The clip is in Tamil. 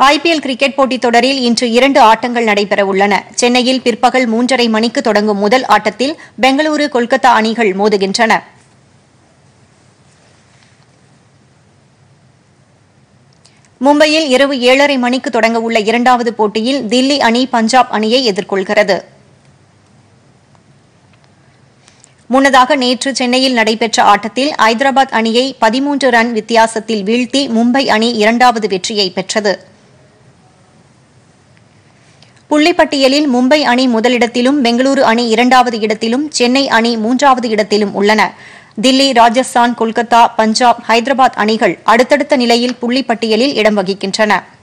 ஐபிஎல் கிரிக்கெட் போட்டித் தொடரில் இன்று இரண்டு ஆட்டங்கள் நடைபெறவுள்ளன சென்னையில் பிற்பகல் மூன்றரை மணிக்கு தொடங்கும் முதல் ஆட்டத்தில் பெங்களூரு கொல்கத்தா அணிகள் மோதுகின்றன மும்பையில் இரவு ஏழரை மணிக்கு தொடங்கவுள்ள இரண்டாவது போட்டியில் தில்லி அணி பஞ்சாப் அணியை எதிர்கொள்கிறது முன்னதாக நேற்று சென்னையில் நடைபெற்ற ஆட்டத்தில் ஐதராபாத் அணியை பதிமூன்று ரன் வித்தியாசத்தில் வீழ்த்தி மும்பை அணி இரண்டாவது வெற்றியை பெற்றது புள்ளிப்பட்டியலில் மும்பை அணி முதலிடத்திலும் பெங்களூரு அணி இரண்டாவது இடத்திலும் சென்னை அணி மூன்றாவது இடத்திலும் உள்ளன தில்லி ராஜஸ்தான் கொல்கத்தா பஞ்சாப் ஹைதராபாத் அணிகள் அடுத்தடுத்த நிலையில் புள்ளிப்பட்டியலில் இடம் வகிக்கின்றன